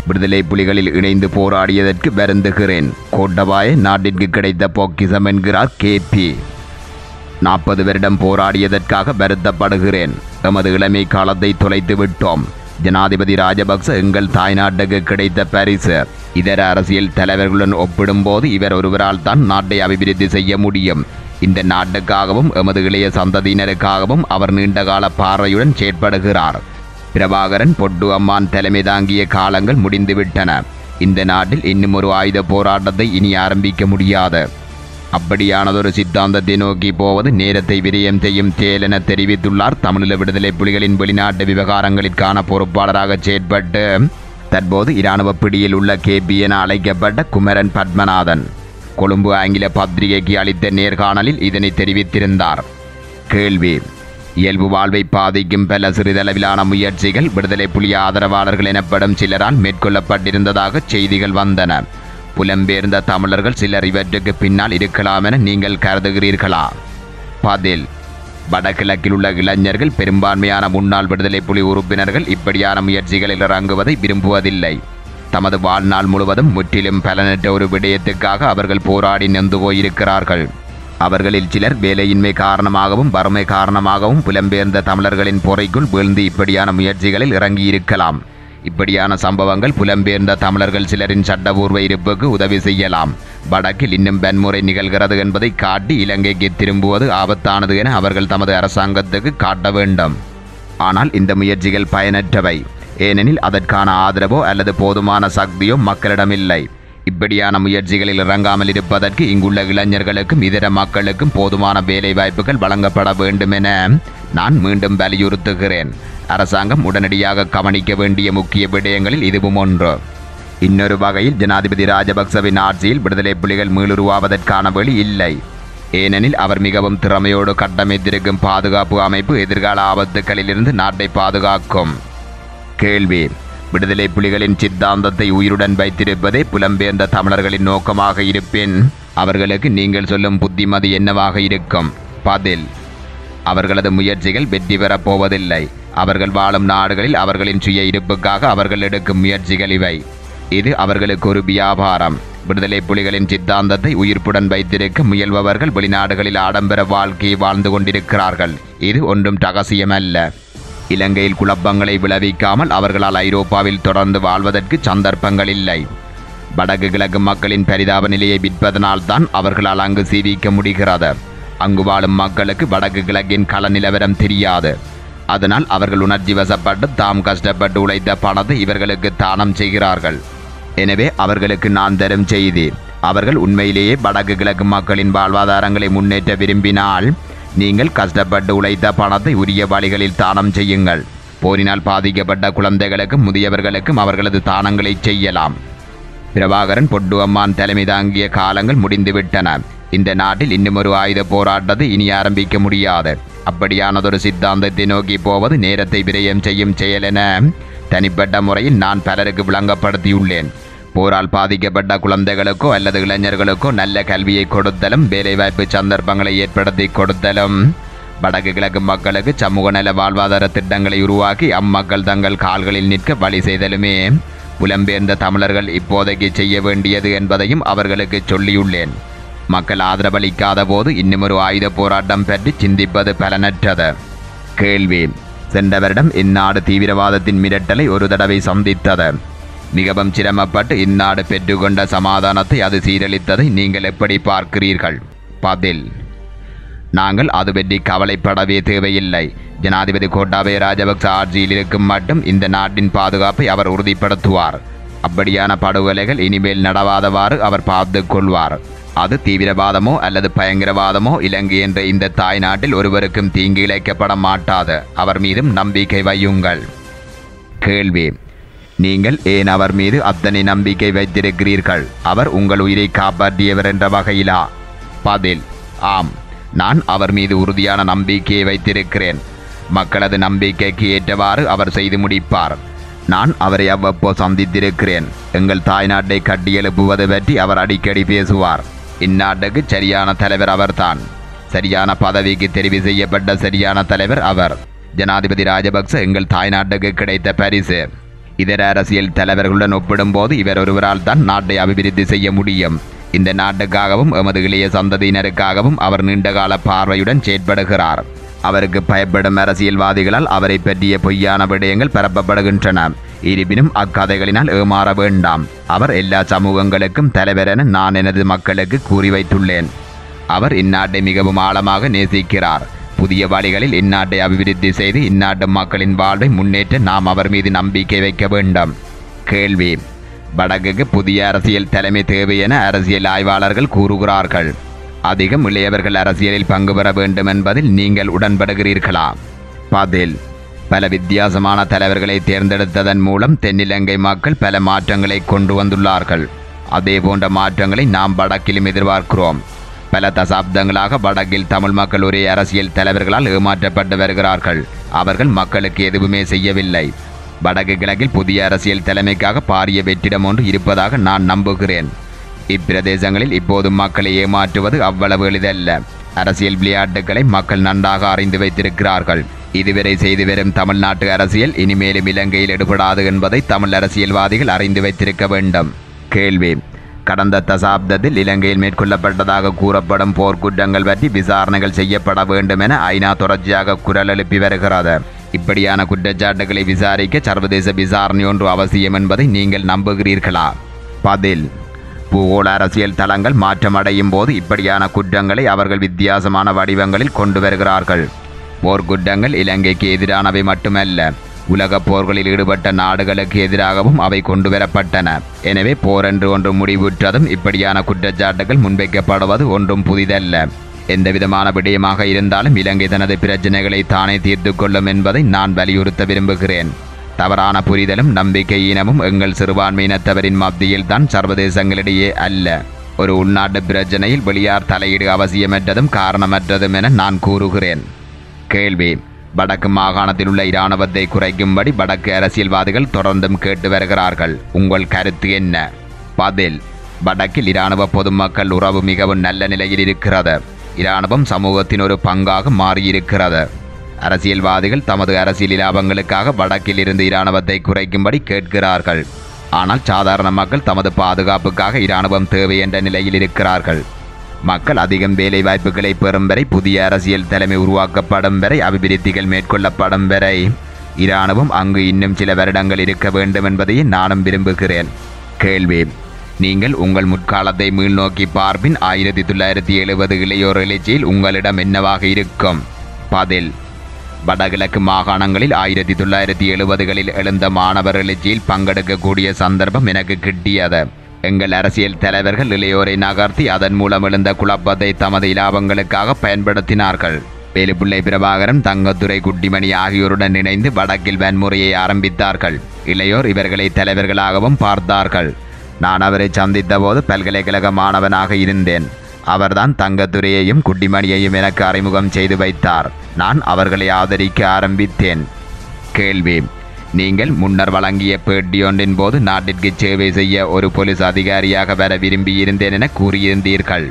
விடுதலை புலிகளில் இணைந்து போராடியதற்கு வருந்துகிறேன் கோட்டபாய நாட்டிற்கு கிடைத்த பொக்கிசம் என்கிறார் கேபி நாற்பது வருடம் போராடியதற்காக வருத்தப்படுகிறேன் எமது இளமை காலத்தை தொலைத்து விட்டோம் ஜனாதிபதி ராஜபக்ச எங்கள் தாய்நாட்டுக்கு கிடைத்த பரிசு இதர அரசியல் தலைவர்களுடன் ஒப்பிடும்போது இவர் ஒருவரால் தான் நாட்டை அபிவிருத்தி செய்ய முடியும் இந்த நாட்டுக்காகவும் எமது இளைய சந்ததியினருக்காகவும் அவர் நீண்டகால பார்வையுடன் செயற்படுகிறார் பிரபாகரன் பொட்டு அம்மான் தலைமை தாங்கிய காலங்கள் முடிந்துவிட்டன இந்த நாட்டில் இன்னும் ஒரு ஆயுத போராட்டத்தை இனி ஆரம்பிக்க முடியாது அப்படியானதொரு சித்தாந்தத்தை நோக்கி போவது நேரத்தை விரயம் செய்யும் செயல் என தெரிவித்துள்ளார் தமிழீழ விடுதலை புலிகளின் வெளிநாட்டு விவகாரங்களுக்கான பொறுப்பாளராக செயற்பட்டு தற்போது இராணுவ பிடியில் உள்ள கேபி என அழைக்கப்பட்ட குமரன் பத்மநாதன் கொழும்பு ஆங்கில பத்திரிகைக்கு அளித்த நேர்காணலில் இதனை தெரிவித்திருந்தார் கேள்வி இயல்பு வாழ்வை பாதிக்கும் பல சிறிதளவிலான முயற்சிகள் விடுதலை புலி ஆதரவாளர்கள் எனப்படும் சிலரால் மேற்கொள்ளப்பட்டிருந்ததாக செய்திகள் வந்தன புலம்பெயர்ந்த தமிழர்கள் சிலர் இவற்றுக்கு பின்னால் இருக்கலாம் என நீங்கள் கருதுகிறீர்களா பதில் வடகிழக்கில் உள்ள இளைஞர்கள் பெரும்பான்மையான முன்னாள் விடுதலை புலி உறுப்பினர்கள் இப்படியான முயற்சிகளில் இறங்குவதை விரும்புவதில்லை தமது வாழ்நாள் முழுவதும் முற்றிலும் பலனற்ற ஒரு விடயத்துக்காக அவர்கள் போராடி நொந்து போயிருக்கிறார்கள் அவர்களில் சிலர் வேலையின்மை காரணமாகவும் வறுமை காரணமாகவும் புலம்பெயர்ந்த தமிழர்களின் பொறைக்குள் வீழ்ந்து இப்படியான முயற்சிகளில் இறங்கியிருக்கலாம் இப்படியான சம்பவங்கள் புலம்பெயர்ந்த தமிழர்கள் சிலரின் சட்டபூர்வ இருப்புக்கு உதவி செய்யலாம் வடக்கில் இன்னும் வன்முறை நிகழ்கிறது என்பதை காட்டி இலங்கைக்கு திரும்புவது ஆபத்தானது என அவர்கள் தமது அரசாங்கத்துக்கு காட்ட வேண்டும் ஆனால் இந்த முயற்சிகள் பயனற்றவை ஏனெனில் அதற்கான ஆதரவோ அல்லது போதுமான சக்தியோ மக்களிடமில்லை இப்படியான முயற்சிகளில் இறங்காமல் இருப்பதற்கு இங்குள்ள இளைஞர்களுக்கும் இதர மக்களுக்கும் போதுமான வேலை வாய்ப்புகள் வழங்கப்பட வேண்டும் என நான் மீண்டும் வலியுறுத்துகிறேன் அரசாங்கம் உடனடியாக கவனிக்க வேண்டிய முக்கிய விடயங்களில் இதுவும் ஒன்று இன்னொரு வகையில் ஜனாதிபதி ராஜபக்சவின் ஆட்சியில் விடுதலை புலிகள் மீளுருவாவதற்கான வழி இல்லை ஏனெனில் அவர் மிகவும் திறமையோடு கட்டமைத்திருக்கும் பாதுகாப்பு அமைப்பு எதிர்கால ஆபத்துகளிலிருந்து நாட்டை பாதுகாக்கும் கேள்வி விடுதலை புலிகளின் சித்தாந்தத்தை உயிருடன் வைத்திருப்பதே புலம்பெயர்ந்த தமிழர்களின் நோக்கமாக இருப்பின் அவர்களுக்கு நீங்கள் சொல்லும் புத்திமதி என்னவாக இருக்கும் பதில் அவர்களது முயற்சிகள் வெற்றி பெறப் போவதில்லை அவர்கள் வாழும் நாடுகளில் அவர்களின் சுய இருப்புக்காக அவர்கள் எடுக்கும் முயற்சிகள் இவை இது அவர்களுக்கு ஒரு வியாபாரம் விடுதலை புலிகளின் சித்தாந்தத்தை உயிர்ப்புடன் வைத்திருக்க முயல்பவர்கள் வெளிநாடுகளில் ஆடம்பர வாழ்க்கையை வாழ்ந்து கொண்டிருக்கிறார்கள் இது ஒன்றும் ரகசியமல்ல இலங்கையில் குழப்பங்களை விளைவிக்காமல் அவர்களால் ஐரோப்பாவில் தொடர்ந்து வாழ்வதற்கு சந்தர்ப்பங்கள் இல்லை வடக்கு கிழக்கு மக்களின் பரிதாப நிலையை விற்பதனால் தான் அவர்களால் அங்கு சீவிக்க முடிகிறது அங்கு வாழும் மக்களுக்கு வடக்கு கிழக்கின் கள நிலவரம் தெரியாது அதனால் அவர்கள் உணர்ச்சி வசப்பட்டு தாம் கஷ்டப்பட்டு உழைத்த பணத்தை இவர்களுக்கு தானம் செய்கிறார்கள் எனவே அவர்களுக்கு நான் தரும் செய்தி அவர்கள் உண்மையிலேயே வடக்கு கிழக்கு மக்களின் வாழ்வாதாரங்களை முன்னேற்ற விரும்பினால் நீங்கள் கஷ்டப்பட்டு உழைத்த பணத்தை உரிய வழிகளில் தானம் செய்யுங்கள் போரினால் பாதிக்கப்பட்ட குழந்தைகளுக்கும் முதியவர்களுக்கும் அவர்களது தானங்களை செய்யலாம் பிரபாகரன் பொட்டு அம்மான் தலைமை தாங்கிய காலங்கள் முடிந்துவிட்டன இந்த நாட்டில் இன்னும் ஒரு ஆயுத போராட்டத்தை இனி ஆரம்பிக்க முடியாது அப்படியானதொரு சித்தாந்தத்தை நோக்கி போவது நேரத்தை விரயம் செய்யும் செயல் என தனிப்பட்ட முறையில் நான் பலருக்கு விளங்கப்படுத்தியுள்ளேன் போரால் பாதிக்கப்பட்ட குழந்தைகளுக்கோ அல்லது இளைஞர்களுக்கோ நல்ல கல்வியை கொடுத்தலும் வேலைவாய்ப்பு சந்தர்ப்பங்களை ஏற்படுத்தி கொடுத்தலும் வடக்கு கிழக்கு மக்களுக்கு சமூக நல வாழ்வாதார திட்டங்களை உருவாக்கி அம்மக்கள் தங்கள் கால்களில் நிற்க வழி செய்தலுமே புலம்பெயர்ந்த தமிழர்கள் இப்போதைக்கு செய்ய வேண்டியது என்பதையும் அவர்களுக்கு சொல்லியுள்ளேன் மக்கள் ஆதரவளிக்காத போது இன்னும் ஒரு ஆயுத போராட்டம் பற்றி சிந்திப்பது பலனற்றது கேள்வி சென்ற வருடம் இந்நாடு தீவிரவாதத்தின் மிரட்டலை ஒரு தடவை சந்தித்தது மிகவும் சிரமப்பட்டு இந்நாடு பெற்றுக்கொண்ட சமாதானத்தை அது சீரழித்ததை நீங்கள் எப்படி பார்க்கிறீர்கள் பதில் நாங்கள் அது பற்றி கவலைப்படவே தேவையில்லை ஜனாதிபதி கோட்டாபய ராஜபக்ச ஆட்சியில் இருக்கும் மட்டும் இந்த நாட்டின் பாதுகாப்பை அவர் உறுதிப்படுத்துவார் அப்படியான படுகொலைகள் இனிமேல் நடவாதவாறு அவர் பார்த்துக் கொள்வார் அது தீவிரவாதமோ அல்லது பயங்கரவாதமோ இலங்கை என்ற இந்த தாய் நாட்டில் ஒருவருக்கும் தீங்கு இழைக்கப்பட மாட்டாது அவர் மீதும் நம்பிக்கை வையுங்கள் கேள்வி நீங்கள் ஏன் அவர் மீது அத்தனை நம்பிக்கை வைத்திருக்கிறீர்கள் அவர் உங்கள் உயிரை காப்பாற்றியவர் என்ற வகையிலா பதில் ஆம் நான் அவர் மீது உறுதியான நம்பிக்கையை வைத்திருக்கிறேன் மக்களது நம்பிக்கைக்கு ஏற்றவாறு அவர் செய்து முடிப்பார் நான் அவரை அவ்வப்போ சந்தித்திருக்கிறேன் எங்கள் தாய்நாட்டை கட்டியெழுப்புவது பற்றி அவர் அடிக்கடி பேசுவார் இந்நாட்டுக்கு சரியான தலைவர் அவர்தான் சரியான பதவிக்கு தெரிவு செய்யப்பட்ட சரியான தலைவர் அவர் ஜனாதிபதி ராஜபக்ச எங்கள் தாய்நாட்டுக்கு கிடைத்த பரிசு இதர அரசியல் தலைவர்களுடன் ஒப்பிடும்போது இவர் ஒருவரால் தான் நாட்டை அபிவிருத்தி செய்ய முடியும் இந்த நாட்டுக்காகவும் எமது இளைய சந்ததியினருக்காகவும் அவர் நீண்டகால பார்வையுடன் செயற்படுகிறார் அவருக்கு பயப்படும் அரசியல்வாதிகளால் அவரை பற்றிய பொய்யான விடயங்கள் பரப்பப்படுகின்றன இருப்பினும் அக்கதைகளினால் ஏமாற வேண்டாம் அவர் எல்லா சமூகங்களுக்கும் தலைவர் என நான் எனது மக்களுக்கு கூறி வைத்துள்ளேன் அவர் இந்நாட்டை மிகவும் ஆழமாக நேசிக்கிறார் புதிய வழிகளில் இந்நாட்டை அபிவிருத்தி செய்து இந்நாட்டு மக்களின் வாழ்வை முன்னேற்ற நாம் அவர் மீது நம்பிக்கை வைக்க வேண்டும் கேள்வி வடக்குக்கு புதிய அரசியல் தலைமை தேவை என அரசியல் ஆய்வாளர்கள் கூறுகிறார்கள் அதிகம் இளையவர்கள் அரசியலில் பங்கு பெற வேண்டும் என்பதில் நீங்கள் உடன்படுகிறீர்களா பதில் பல வித்தியாசமான தலைவர்களை தேர்ந்தெடுத்ததன் மூலம் தென்னிலங்கை மக்கள் பல மாற்றங்களை கொண்டு வந்துள்ளார்கள் அதே போன்ற மாற்றங்களை நாம் வடக்கிலும் எதிர்பார்க்கிறோம் பல தசாப்தங்களாக வடக்கில் தமிழ் மக்கள் ஒரே அரசியல் தலைவர்களால் ஏமாற்றப்பட்டு வருகிறார்கள் அவர்கள் மக்களுக்கு எதுவுமே செய்யவில்லை வடக்கு கிழக்கில் புதிய அரசியல் தலைமைக்காக பாரிய வெற்றிடம் ஒன்று இருப்பதாக நான் நம்புகிறேன் இப்பிரதேசங்களில் இப்போது மக்களை ஏமாற்றுவது அவ்வளவு எளிதல்ல அரசியல் விளையாட்டுகளை மக்கள் நன்றாக அறிந்து வைத்திருக்கிறார்கள் இதுவரை செய்து வரும் தமிழ்நாட்டு அரசியல் இனிமேலும் இலங்கையில் எடுபடாது என்பதை தமிழ் அரசியல்வாதிகள் அறிந்து வைத்திருக்க வேண்டும் கேள்வி கடந்த தசாப்தத்தில் இலங்கையில் மேற்கொள்ளப்பட்டதாக கூறப்படும் போர்க்குற்றங்கள் பற்றி விசாரணைகள் செய்யப்பட வேண்டும் என ஐநா தொடர்ச்சியாக குரல் எழுப்பி வருகிறது இப்படியான குற்றச்சாட்டுகளை விசாரிக்க சர்வதேச விசாரணை ஒன்று அவசியம் என்பதை நீங்கள் நம்புகிறீர்களா பதில் பூகோள அரசியல் தளங்கள் மாற்றமடையும் போது இப்படியான குற்றங்களை அவர்கள் வித்தியாசமான வடிவங்களில் கொண்டு வருகிறார்கள் போர்க்குற்றங்கள் இலங்கைக்கு எதிரானவை மட்டுமல்ல உலகப் போர்களில் ஈடுபட்ட நாடுகளுக்கு எதிராகவும் அவை கொண்டு வரப்பட்டன எனவே போர் என்று ஒன்று முடிவுற்றதும் இப்படியான குற்றச்சாட்டுகள் முன்வைக்கப்படுவது ஒன்றும் புதிதல்ல எந்தவிதமான விடயமாக இருந்தாலும் இலங்கை தனது பிரச்சனைகளை தானே தீர்த்து கொள்ளும் என்பதை நான் வலியுறுத்த விரும்புகிறேன் தவறான புரிதலும் நம்பிக்கையினமும் எங்கள் சிறுபான்மையினத்தவரின் மத்தியில் தான் சர்வதேசங்களிடையே அல்ல ஒரு உள்நாட்டு பிரச்சனையில் வெளியார் தலையீடு அவசியமற்றதும் காரணமற்றதும் என நான் கூறுகிறேன் கேள்வி வடக்கு மாகாணத்தில் உள்ள இராணுவத்தை குறைக்கும்படி வடக்கு அரசியல்வாதிகள் தொடர்ந்தும் கேட்டு வருகிறார்கள் உங்கள் கருத்து என்ன பதில் வடக்கில் இராணுவ பொதுமக்கள் உறவு மிகவும் நல்ல நிலையில் இருக்கிறது இராணுவம் சமூகத்தின் ஒரு பங்காக மாறியிருக்கிறது அரசியல்வாதிகள் தமது அரசியல் லாபங்களுக்காக வடக்கில் இருந்து இராணுவத்தை குறைக்கும்படி கேட்கிறார்கள் ஆனால் சாதாரண மக்கள் தமது பாதுகாப்புக்காக இராணுவம் தேவை என்ற நிலையில் இருக்கிறார்கள் மக்கள் அதிகம் வேலை வாய்ப்புகளை பெறும் வரை புதிய அரசியல் தலைமை உருவாக்கப்படும் வரை அபிவிருத்திகள் மேற்கொள்ளப்படும் வரை இராணுவம் அங்கு இன்னும் சில வருடங்கள் இருக்க வேண்டும் என்பதையே நானும் விரும்புகிறேன் கேள்வி நீங்கள் உங்கள் முற்காலத்தை மீள்நோக்கி பார்ப்பின் ஆயிரத்தி தொள்ளாயிரத்தி எழுபது இளையோர் எழுச்சியில் உங்களிடம் என்னவாக இருக்கும் பதில் வடகிழக்கு மாகாணங்களில் ஆயிரத்தி தொள்ளாயிரத்தி எழுபதுகளில் எழுந்த மாணவர் எழுச்சியில் பங்கெடுக்கக்கூடிய சந்தர்ப்பம் எனக்கு கிட்டியது எங்கள் அரசியல் தலைவர்கள் இளையோரை நகர்த்தி அதன் மூலம் எழுந்த குழப்பத்தை தமது இலாபங்களுக்காக பயன்படுத்தினார்கள் வேலுப்பிள்ளை பிரபாகரன் தங்கத்துறை குட்டிமணி ஆகியோருடன் இணைந்து வடக்கில் வன்முறையை ஆரம்பித்தார்கள் இளையோர் இவர்களை தலைவர்களாகவும் பார்த்தார்கள் நான் அவரை சந்தித்தபோது பல்கலைக்கழக மாணவனாக இருந்தேன் அவர்தான் தங்கத்துறையையும் குட்டிமணியையும் எனக்கு அறிமுகம் செய்து வைத்தார் நான் அவர்களை ஆதரிக்க ஆரம்பித்தேன் கேள்வி நீங்கள் முன்னர் வழங்கிய பேட்டியொன்றின் போது நாட்டிற்கு சேவை செய்ய ஒரு போலீஸ் அதிகாரியாக வர விரும்பியிருந்தேன் என கூறியிருந்தீர்கள்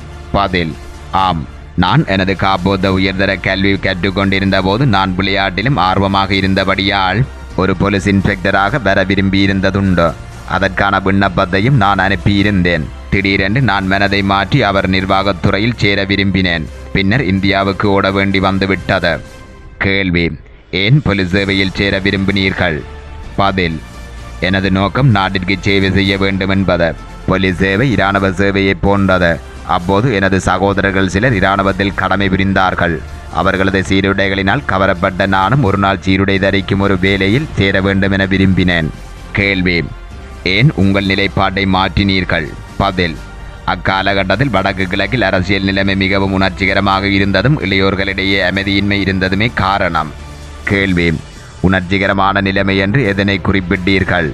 பதில் ஆம் நான் எனது காப்போத உயர்தர கல்வி கற்றுக்கொண்டிருந்த போது நான் விளையாட்டிலும் ஆர்வமாக இருந்தபடியால் ஒரு போலீஸ் இன்ஸ்பெக்டராக வர விரும்பியிருந்ததுண்டு அதற்கான விண்ணப்பத்தையும் நான் அனுப்பியிருந்தேன் திடீரென்று நான் மனதை மாற்றி அவர் நிர்வாகத்துறையில் சேர விரும்பினேன் பின்னர் இந்தியாவுக்கு ஓட வேண்டி வந்துவிட்டது கேள்வி ஏன் போலீஸ் சேவையில் சேர விரும்பினீர்கள் பதில் எனது நோக்கம் நாட்டிற்கு சேவை செய்ய வேண்டும் என்பது போலீஸ் சேவை இராணுவ சேவையைப் போன்றது அப்போது எனது சகோதரர்கள் சிலர் இராணுவத்தில் கடமை புரிந்தார்கள் அவர்களது சீருடைகளினால் கவரப்பட்ட நானும் ஒரு நாள் சீருடை தரிக்கும் ஒரு வேலையில் சேர வேண்டும் என விரும்பினேன் கேள்வி ஏன் உங்கள் நிலைப்பாட்டை மாற்றினீர்கள் பதில் அக்காலகட்டத்தில் வடக்கு கிழக்கில் அரசியல் நிலைமை மிகவும் உணர்ச்சிகரமாக இருந்ததும் இளையோர்களிடையே அமைதியின்மை இருந்ததுமே காரணம் கேள்வி உணர்ச்சிகரமான நிலைமை என்று எதனை குறிப்பிட்டீர்கள்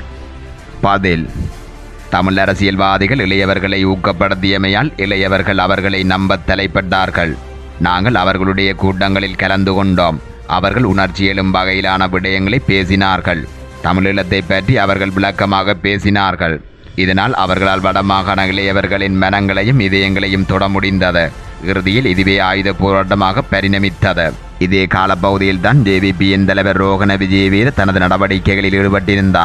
பதில் தமிழ் அரசியல்வாதிகள் இளையவர்களை ஊக்கப்படுத்தியமையால் இளையவர்கள் அவர்களை நம்பத் தலைப்பட்டார்கள் நாங்கள் அவர்களுடைய கூட்டங்களில் கலந்து கொண்டோம் அவர்கள் உணர்ச்சி எழும் வகையிலான விடயங்களை பேசினார்கள் தமிழீழத்தை பற்றி அவர்கள் விளக்கமாக பேசினார்கள் இதனால் அவர்களால் வடமாகாண இளையவர்களின் மனங்களையும் இதயங்களையும் தொட முடிந்தது இறுதியில் இதுவே ஆயுத போராட்டமாக பரிணமித்தது இதே காலப்பகுதியில் தான் ஜேவிபியின் தலைவர் ரோகண விஜயவீர தனது நடவடிக்கைகளில் ஈடுபட்டிருந்தார்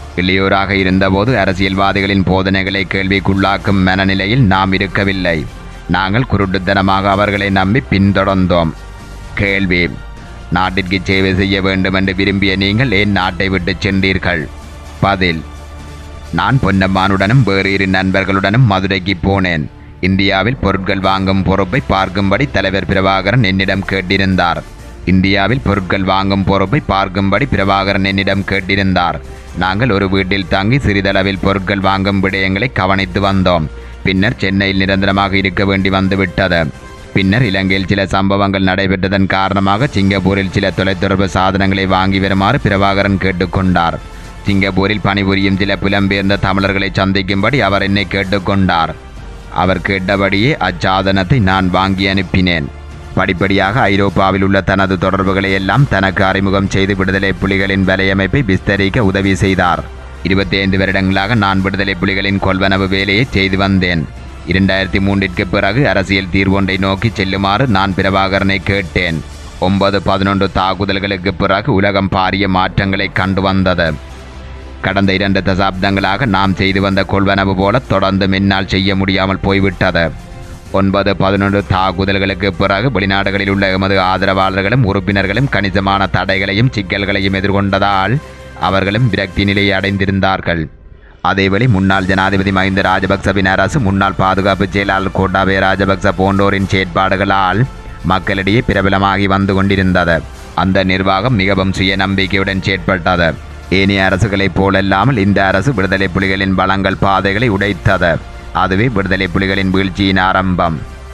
இளையோராக இருந்தபோது அரசியல்வாதிகளின் போதனைகளை கேள்விக்குள்ளாக்கும் மனநிலையில் நாம் இருக்கவில்லை நாங்கள் குருட்டுத்தனமாக அவர்களை நம்பி பின்தொடர்ந்தோம் கேள்வி நாட்டிற்கு சேவை செய்ய வேண்டும் என்று விரும்பிய நீங்கள் ஏன் நாட்டை விட்டு சென்றீர்கள் பதில் நான் பொன்னம்மானுடனும் வேறு இரு நண்பர்களுடனும் மதுரைக்கு போனேன் இந்தியாவில் பொருட்கள் வாங்கும் பொறுப்பை பார்க்கும்படி தலைவர் பிரபாகரன் என்னிடம் கேட்டிருந்தார் இந்தியாவில் பொருட்கள் வாங்கும் பொறுப்பை பார்க்கும்படி பிரபாகரன் என்னிடம் கேட்டிருந்தார் நாங்கள் ஒரு வீட்டில் தங்கி சிறிதளவில் பொருட்கள் வாங்கும் விடயங்களை கவனித்து வந்தோம் பின்னர் சென்னையில் நிரந்தரமாக இருக்க வேண்டி வந்துவிட்டது பின்னர் இலங்கையில் சில சம்பவங்கள் நடைபெற்றதன் காரணமாக சிங்கப்பூரில் சில தொலைத்தொடர்பு சாதனங்களை வாங்கி வருமாறு பிரபாகரன் கேட்டுக்கொண்டார் சிங்கப்பூரில் பணிபுரியும் சில புலம்பெயர்ந்த தமிழர்களை சந்திக்கும்படி அவர் என்னை கேட்டுக்கொண்டார் அவர் கேட்டபடியே அச்சாதனத்தை நான் வாங்கி அனுப்பினேன் படிப்படியாக ஐரோப்பாவில் உள்ள தனது தொடர்புகளை எல்லாம் தனக்கு அறிமுகம் செய்து விடுதலை புலிகளின் வலையமைப்பை விஸ்தரிக்க உதவி செய்தார் இருபத்தி ஐந்து வருடங்களாக நான் விடுதலை புலிகளின் கொள்வனவு வேலையை செய்து வந்தேன் இரண்டாயிரத்தி மூன்றிற்கு பிறகு அரசியல் தீர்வொன்றை நோக்கி செல்லுமாறு நான் பிரபாகரனை கேட்டேன் ஒன்பது பதினொன்று தாக்குதல்களுக்கு பிறகு உலகம் பாரிய மாற்றங்களை கண்டு வந்தது கடந்த இரண்டு தசாப்தங்களாக நாம் செய்து வந்த கொள்வனவு போல தொடர்ந்து என்னால் செய்ய முடியாமல் போய்விட்டது ஒன்பது பதினொன்று தாக்குதல்களுக்கு பிறகு வெளிநாடுகளில் உள்ள எமது ஆதரவாளர்களும் உறுப்பினர்களும் கணிசமான தடைகளையும் சிக்கல்களையும் எதிர்கொண்டதால் அவர்களும் விரக்தி நிலையை அடைந்திருந்தார்கள் அதேவேளை முன்னாள் ஜனாதிபதி மஹிந்த ராஜபக்சவின் அரசு முன்னாள் பாதுகாப்பு செயலாளர் கோட்டாபய ராஜபக்ச போன்றோரின் செயற்பாடுகளால் மக்களிடையே பிரபலமாகி வந்து கொண்டிருந்தது அந்த நிர்வாகம் மிகவும் சுய நம்பிக்கையுடன் செயற்பட்டது ஏனைய அரசுகளைப் போலல்லாமல் இந்த அரசு விடுதலை புலிகளின் பலங்கள் பாதைகளை உடைத்தது அதுவே விடுதலை புலிகளின் வீழ்ச்சியின் ஆரம்பம்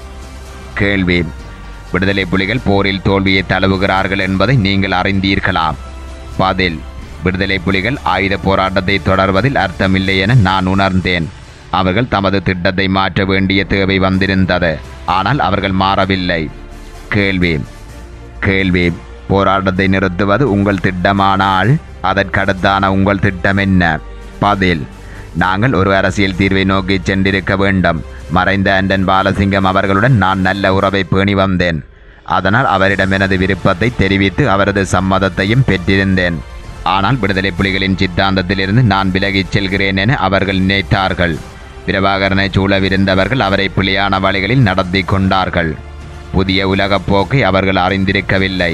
கேள்வி விடுதலை புலிகள் போரில் தோல்வியை தழுவுகிறார்கள் என்பதை நீங்கள் அறிந்தீர்களா பதில் விடுதலை புலிகள் ஆயுத போராட்டத்தை தொடர்வதில் அர்த்தமில்லை என நான் உணர்ந்தேன் அவர்கள் தமது திட்டத்தை மாற்ற வேண்டிய தேவை வந்திருந்தது ஆனால் அவர்கள் மாறவில்லை கேள்வி கேள்வி போராட்டத்தை நிறுத்துவது உங்கள் திட்டமானால் அதற்கடுத்தான உங்கள் திட்டம் என்ன பதில் நாங்கள் ஒரு அரசியல் தீர்வை நோக்கி சென்றிருக்க வேண்டும் மறைந்த அண்டன் பாலசிங்கம் அவர்களுடன் நான் நல்ல உறவை பேணி வந்தேன் அதனால் அவரிடம் எனது விருப்பத்தை தெரிவித்து அவரது சம்மதத்தையும் பெற்றிருந்தேன் ஆனால் விடுதலை புலிகளின் சித்தாந்தத்திலிருந்து நான் விலகிச் செல்கிறேன் என அவர்கள் நினைத்தார்கள் பிரபாகரனை சூழவிருந்தவர்கள் அவரை புலியான வழிகளில் நடத்தி கொண்டார்கள் புதிய உலகப் போக்கை அவர்கள் அறிந்திருக்கவில்லை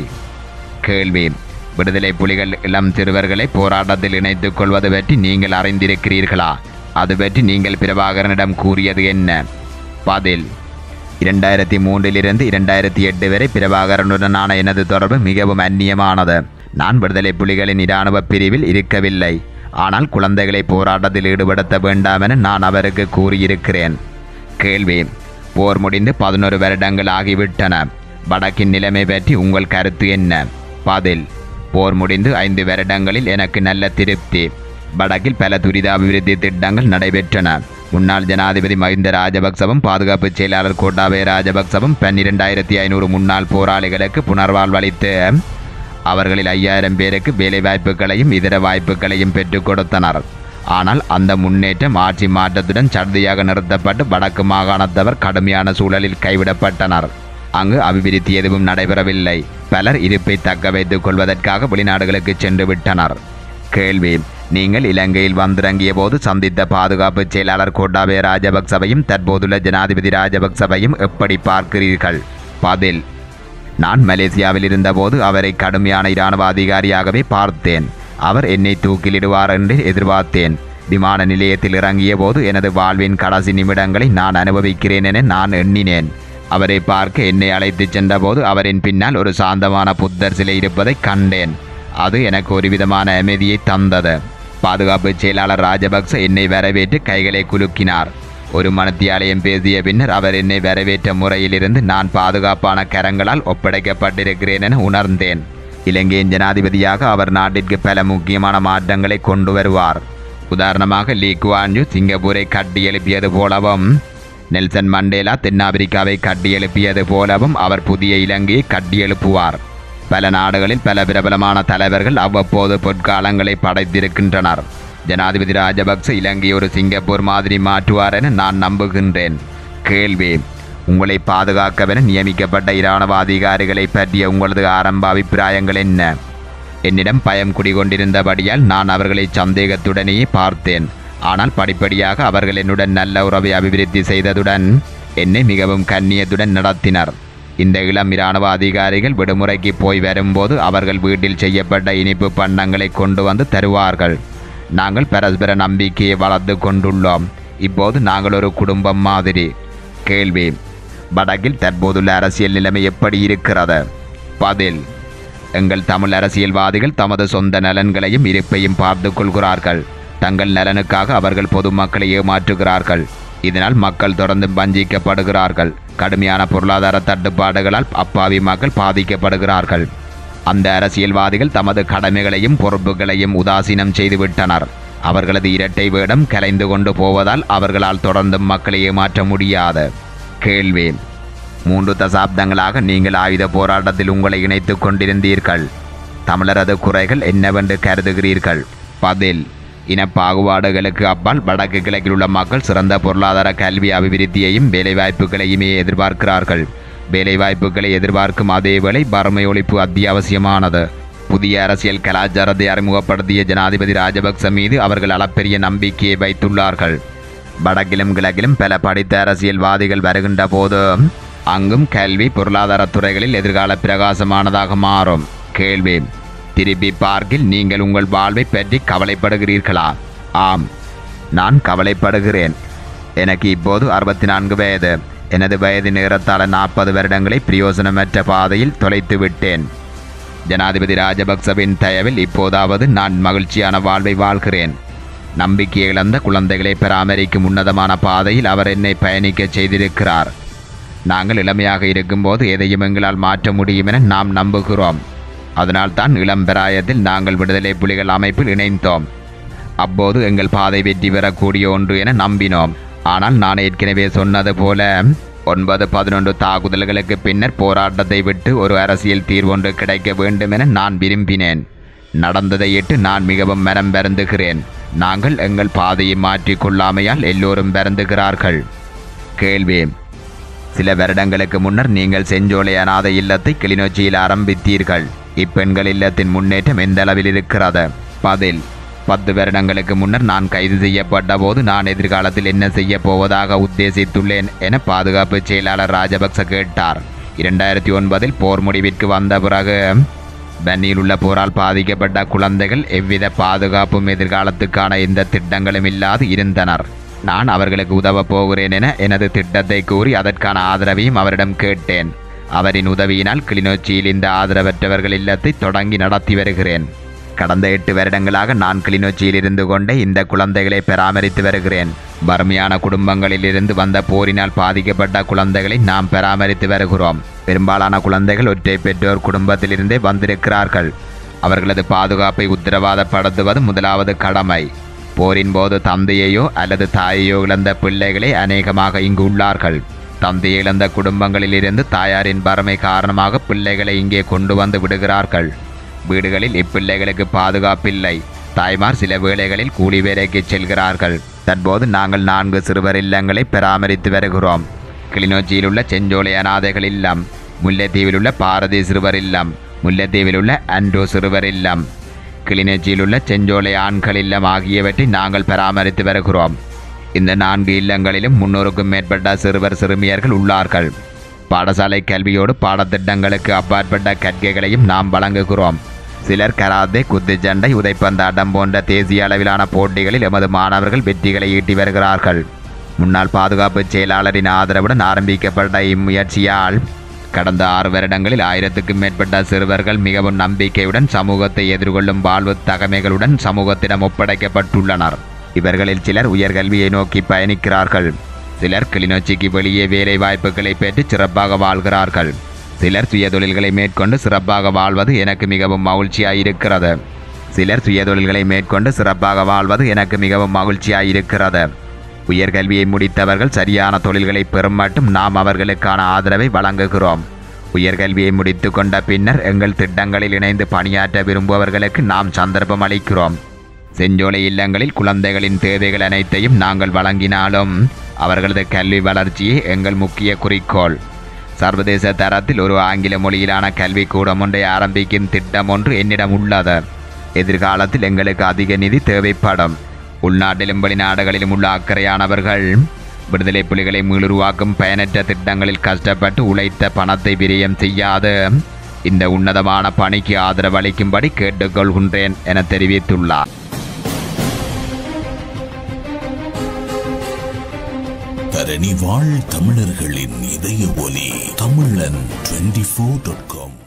கேள்வி விடுதலை புலிகள் இளம் சிறுவர்களை போராட்டத்தில் இணைத்துக் கொள்வது பற்றி நீங்கள் அறிந்திருக்கிறீர்களா அது பற்றி நீங்கள் பிரபாகரனிடம் கூறியது என்ன பதில் இரண்டாயிரத்தி மூன்றிலிருந்து இரண்டாயிரத்தி எட்டு வரை பிரபாகரனுடனான எனது தொடர்பு மிகவும் அந்நியமானது நான் விடுதலை புலிகளின் இராணுவ பிரிவில் இருக்கவில்லை ஆனால் குழந்தைகளை போராட்டத்தில் ஈடுபடுத்த வேண்டாம் என நான் அவருக்கு கூறியிருக்கிறேன் கேள்வி போர் முடிந்து பதினொரு வருடங்கள் ஆகிவிட்டன வடக்கின் நிலைமை பற்றி உங்கள் கருத்து என்ன பதில் போர் முடிந்து ஐந்து வருடங்களில் எனக்கு நல்ல திருப்தி வடக்கில் பல துரித அபிவிருத்தி திட்டங்கள் நடைபெற்றன முன்னாள் ஜனாதிபதி மஹிந்த ராஜபக்சவும் பாதுகாப்பு செயலாளர் கோட்டாபய ராஜபக்சவும் பன்னிரெண்டாயிரத்தி ஐநூறு முன்னாள் போராளிகளுக்கு புனர்வாழ்வளித்து அவர்களில் ஐயாயிரம் பேருக்கு வேலை வாய்ப்புகளையும் இதர வாய்ப்புகளையும் பெற்றுக் கொடுத்தனர் ஆனால் அந்த முன்னேற்றம் ஆட்சி மாற்றத்துடன் சடுதியாக நிறுத்தப்பட்டு வடக்கு மாகாணத்தவர் கடுமையான சூழலில் கைவிடப்பட்டனர் அங்கு அபிவிருத்தி எதுவும் நடைபெறவில்லை பலர் இருப்பை தக்க வைத்துக் கொள்வதற்காக வெளிநாடுகளுக்கு சென்று விட்டனர் கேள்வி நீங்கள் இலங்கையில் வந்திறங்கிய போது சந்தித்த பாதுகாப்பு செயலாளர் கோட்டாபய ராஜபக்சவையும் தற்போதுள்ள ஜனாதிபதி ராஜபக்சவையும் எப்படி பார்க்கிறீர்கள் பதில் நான் மலேசியாவில் இருந்தபோது அவரை கடுமையான இராணுவ அதிகாரியாகவே பார்த்தேன் அவர் என்னை தூக்கிலிடுவார் என்று எதிர்பார்த்தேன் விமான நிலையத்தில் இறங்கிய போது எனது வாழ்வின் கடைசி நிமிடங்களை நான் அனுபவிக்கிறேன் என நான் எண்ணினேன் அவரை பார்க்க என்னை அழைத்துச் சென்றபோது அவரின் பின்னால் ஒரு சாந்தமான புத்தர் சிலை இருப்பதைக் கண்டேன் அது எனக்கு ஒரு விதமான அமைதியை தந்தது பாதுகாப்பு செயலாளர் ராஜபக்ச என்னை வரவேற்று கைகளை குலுக்கினார் ஒரு மனத்தியாலயம் பேசிய பின்னர் அவர் என்னை வரவேற்ற முறையிலிருந்து நான் பாதுகாப்பான கரங்களால் ஒப்படைக்கப்பட்டிருக்கிறேன் என உணர்ந்தேன் இலங்கையின் ஜனாதிபதியாக அவர் நாட்டிற்கு பல முக்கியமான மாற்றங்களை கொண்டு வருவார் உதாரணமாக லீ குவான் யூ சிங்கப்பூரை கட்டியெழுப்பியது போலவும் நெல்சன் மண்டேலா தென்னாப்பிரிக்காவை கட்டியெழுப்பியது போலவும் அவர் புதிய இலங்கையை கட்டியெழுப்புவார் பல நாடுகளில் பல பிரபலமான தலைவர்கள் அவ்வப்போது பொற்காலங்களை படைத்திருக்கின்றனர் ஜனாதிபதி ராஜபக்ச இலங்கையை ஒரு சிங்கப்பூர் மாதிரி மாற்றுவார் என நான் நம்புகின்றேன் கேள்வி உங்களை பாதுகாக்கவென நியமிக்கப்பட்ட இராணுவ அதிகாரிகளை பற்றிய உங்களது ஆரம்ப அபிப்பிராயங்கள் என்ன என்னிடம் பயம் குடிகொண்டிருந்தபடியால் நான் அவர்களை சந்தேகத்துடனேயே பார்த்தேன் ஆனால் படிப்படியாக அவர்கள் என்னுடன் நல்ல உறவை அபிவிருத்தி செய்ததுடன் என்னை மிகவும் கண்ணியத்துடன் நடத்தினர் இந்த இளம் இராணுவ அதிகாரிகள் விடுமுறைக்கு போய் வரும்போது அவர்கள் வீட்டில் செய்யப்பட்ட இனிப்பு பண்டங்களை கொண்டு வந்து தருவார்கள் நாங்கள் பரஸ்பர நம்பிக்கையை வளர்த்து கொண்டுள்ளோம் இப்போது நாங்கள் ஒரு குடும்பம் மாதிரி கேள்வி வடக்கில் தற்போதுள்ள அரசியல் நிலைமை எப்படி இருக்கிறது பதில் எங்கள் தமிழ் அரசியல்வாதிகள் தமது சொந்த நலன்களையும் இருப்பையும் பார்த்து கொள்கிறார்கள் தங்கள் நலனுக்காக அவர்கள் பொதுமக்களை ஏமாற்றுகிறார்கள் இதனால் மக்கள் தொடர்ந்து வஞ்சிக்கப்படுகிறார்கள் கடுமையான பொருளாதார தட்டுப்பாடுகளால் அப்பாவி மக்கள் பாதிக்கப்படுகிறார்கள் அந்த அரசியல்வாதிகள் தமது கடமைகளையும் பொறுப்புகளையும் உதாசீனம் செய்துவிட்டனர் அவர்களது இரட்டை வேடம் கலைந்து கொண்டு போவதால் அவர்களால் தொடர்ந்து மக்களை ஏமாற்ற முடியாது கேள்வி மூன்று தசாப்தங்களாக நீங்கள் ஆயுத போராட்டத்தில் உங்களை இணைத்துக் கொண்டிருந்தீர்கள் தமிழரது குறைகள் என்னவென்று கருதுகிறீர்கள் பதில் இனப்பாகுபாடுகளுக்கு அப்பால் வடக்கு கிழக்கில் உள்ள மக்கள் சிறந்த பொருளாதார கல்வி அபிவிருத்தியையும் வேலைவாய்ப்புகளையுமே எதிர்பார்க்கிறார்கள் வேலைவாய்ப்புகளை எதிர்பார்க்கும் அதேவேளை வறுமை ஒழிப்பு அத்தியாவசியமானது புதிய அரசியல் கலாச்சாரத்தை அறிமுகப்படுத்திய ஜனாதிபதி ராஜபக்ச மீது அவர்கள் அளப்பெரிய நம்பிக்கையை வைத்துள்ளார்கள் வடக்கிலும் கிழக்கிலும் பல படித்த அரசியல்வாதிகள் வருகின்ற போது அங்கும் கல்வி பொருளாதார துறைகளில் எதிர்கால பிரகாசமானதாக மாறும் கேள்வி திருப்பி பார்க்கில் நீங்கள் உங்கள் வாழ்வை பற்றி கவலைப்படுகிறீர்களா ஆம் நான் கவலைப்படுகிறேன் எனக்கு இப்போது அறுபத்தி நான்கு வயது எனது வயது நேரத்தால் நாற்பது வருடங்களை பிரயோசனமற்ற பாதையில் தொலைத்து விட்டேன் ஜனாதிபதி ராஜபக்சவின் தயவில் இப்போதாவது நான் மகிழ்ச்சியான வாழ்வை வாழ்கிறேன் நம்பிக்கை இழந்த குழந்தைகளை பராமரிக்கும் உன்னதமான பாதையில் அவர் என்னை பயணிக்கச் செய்திருக்கிறார் நாங்கள் இளமையாக இருக்கும்போது எதையும் எங்களால் மாற்ற முடியும் என நாம் நம்புகிறோம் அதனால்தான் இளம் பிராயத்தில் நாங்கள் விடுதலை புலிகள் அமைப்பில் இணைந்தோம் அப்போது எங்கள் பாதை வெற்றி பெறக்கூடிய ஒன்று என நம்பினோம் ஆனால் நான் ஏற்கனவே சொன்னது போல ஒன்பது பதினொன்று தாக்குதல்களுக்கு பின்னர் போராட்டத்தை விட்டு ஒரு அரசியல் தீர்வொன்று கிடைக்க வேண்டும் என நான் விரும்பினேன் நடந்ததையிட்டு நான் மிகவும் மனம் வருந்துகிறேன் நாங்கள் எங்கள் பாதையை மாற்றிக் கொள்ளாமையால் எல்லோரும் வருந்துகிறார்கள் கேள்வி சில வருடங்களுக்கு முன்னர் நீங்கள் செஞ்சோலை அநாத இல்லத்தை கிளிநொச்சியில் ஆரம்பித்தீர்கள் இப்பெண்கள் இல்லத்தின் முன்னேற்றம் எந்த அளவில் இருக்கிறது பதில் பத்து வருடங்களுக்கு முன்னர் நான் கைது செய்யப்பட்ட போது நான் எதிர்காலத்தில் என்ன செய்ய போவதாக உத்தேசித்துள்ளேன் என பாதுகாப்பு செயலாளர் ராஜபக்ச கேட்டார் இரண்டாயிரத்தி ஒன்பதில் போர் முடிவிற்கு வந்த பிறகு பன்னியில் உள்ள போரால் பாதிக்கப்பட்ட குழந்தைகள் எவ்வித பாதுகாப்பும் எதிர்காலத்துக்கான எந்த திட்டங்களும் இல்லாது இருந்தனர் நான் அவர்களுக்கு உதவப் போகிறேன் என எனது திட்டத்தை கூறி அதற்கான ஆதரவையும் அவரிடம் கேட்டேன் அவரின் உதவியினால் கிளிநொச்சியில் இந்த ஆதரவற்றவர்கள் இல்லத்தை தொடங்கி நடத்தி வருகிறேன் கடந்த எட்டு வருடங்களாக நான் கிளிநொச்சியில் இருந்து கொண்டே இந்த குழந்தைகளை பராமரித்து வருகிறேன் வறுமையான குடும்பங்களில் இருந்து வந்த போரினால் பாதிக்கப்பட்ட குழந்தைகளை நாம் பராமரித்து வருகிறோம் பெரும்பாலான குழந்தைகள் ஒற்றை பெற்றோர் குடும்பத்திலிருந்தே வந்திருக்கிறார்கள் அவர்களது பாதுகாப்பை உத்தரவாதப்படுத்துவது முதலாவது கடமை போரின் போது தந்தையையோ அல்லது தாயையோ இழந்த பிள்ளைகளே அநேகமாக இங்கு உள்ளார்கள் தந்தையை இழந்த குடும்பங்களிலிருந்து தாயாரின் வறுமை காரணமாக பிள்ளைகளை இங்கே கொண்டு வந்து விடுகிறார்கள் வீடுகளில் இப்பிள்ளைகளுக்கு பாதுகாப்பில்லை தாய்மார் சில வேளைகளில் கூலி வேலைக்கு செல்கிறார்கள் தற்போது நாங்கள் நான்கு சிறுவர் இல்லங்களை பராமரித்து வருகிறோம் கிளிநொச்சியில் உள்ள செஞ்சோலை அநாதைகள் இல்லம் முல்லைத்தீவில் உள்ள பாரதி சிறுவர் இல்லம் முல்லைத்தீவில் உள்ள அன்ட்ரோ சிறுவர் இல்லம் கிளிநொச்சியில் உள்ள செஞ்சோலை ஆண்கள் இல்லம் ஆகியவற்றை நாங்கள் பராமரித்து வருகிறோம் இந்த நான்கு இல்லங்களிலும் முன்னூறுக்கும் மேற்பட்ட சிறுவர் சிறுமியர்கள் உள்ளார்கள் பாடசாலை கல்வியோடு பாடத்திட்டங்களுக்கு அப்பாற்பட்ட கற்கைகளையும் நாம் வழங்குகிறோம் சிலர் கராத்தே குத்துச்சண்டை உதைப்பந்தாட்டம் போன்ற தேசிய அளவிலான போட்டிகளில் எமது மாணவர்கள் வெற்றிகளை ஈட்டி வருகிறார்கள் முன்னாள் பாதுகாப்பு செயலாளரின் ஆதரவுடன் ஆரம்பிக்கப்பட்ட இம்முயற்சியால் கடந்த ஆறு வருடங்களில் ஆயிரத்துக்கும் மேற்பட்ட சிறுவர்கள் மிகவும் நம்பிக்கையுடன் சமூகத்தை எதிர்கொள்ளும் வாழ்வு தகமைகளுடன் சமூகத்திடம் ஒப்படைக்கப்பட்டுள்ளனர் இவர்களில் சிலர் உயர்கல்வியை நோக்கி பயணிக்கிறார்கள் சிலர் கிளிநொச்சிக்கு வெளியே வேலை வாய்ப்புகளை பெற்று சிறப்பாக வாழ்கிறார்கள் சிலர் சுயதொழில்களை மேற்கொண்டு சிறப்பாக வாழ்வது எனக்கு மிகவும் மகிழ்ச்சியாயிருக்கிறது சிலர் சுயதொழில்களை மேற்கொண்டு சிறப்பாக வாழ்வது எனக்கு மிகவும் மகிழ்ச்சியாயிருக்கிறது உயர்கல்வியை முடித்தவர்கள் சரியான தொழில்களை பெறும் மட்டும் நாம் அவர்களுக்கான ஆதரவை வழங்குகிறோம் உயர்கல்வியை முடித்து கொண்ட பின்னர் எங்கள் திட்டங்களில் இணைந்து பணியாற்ற விரும்புபவர்களுக்கு நாம் சந்தர்ப்பம் அளிக்கிறோம் செஞ்சோலை இல்லங்களில் குழந்தைகளின் தேவைகள் அனைத்தையும் நாங்கள் வழங்கினாலும் அவர்களது கல்வி வளர்ச்சியே எங்கள் முக்கிய குறிக்கோள் சர்வதேச தரத்தில் ஒரு ஆங்கில மொழியிலான கல்விக்கூடம் ஒன்றை ஆரம்பிக்கும் திட்டம் ஒன்று என்னிடம் உள்ளது எதிர்காலத்தில் எங்களுக்கு அதிக நிதி தேவைப்படும் உள்நாட்டிலும் வெளிநாடுகளிலும் உள்ள அக்கறையானவர்கள் விடுதலை புலிகளை மீளுருவாக்கும் பயனற்ற திட்டங்களில் கஷ்டப்பட்டு உழைத்த பணத்தை விரயம் செய்யாது இந்த உன்னதமான பணிக்கு ஆதரவு அளிக்கும்படி கேட்டுக்கொள்கின்றேன் என தெரிவித்துள்ளார் தரணி வாழ் தமிழர்களின் இதய ஒலி தமிழன் டுவெண்டி ஃபோர் டாட் காம்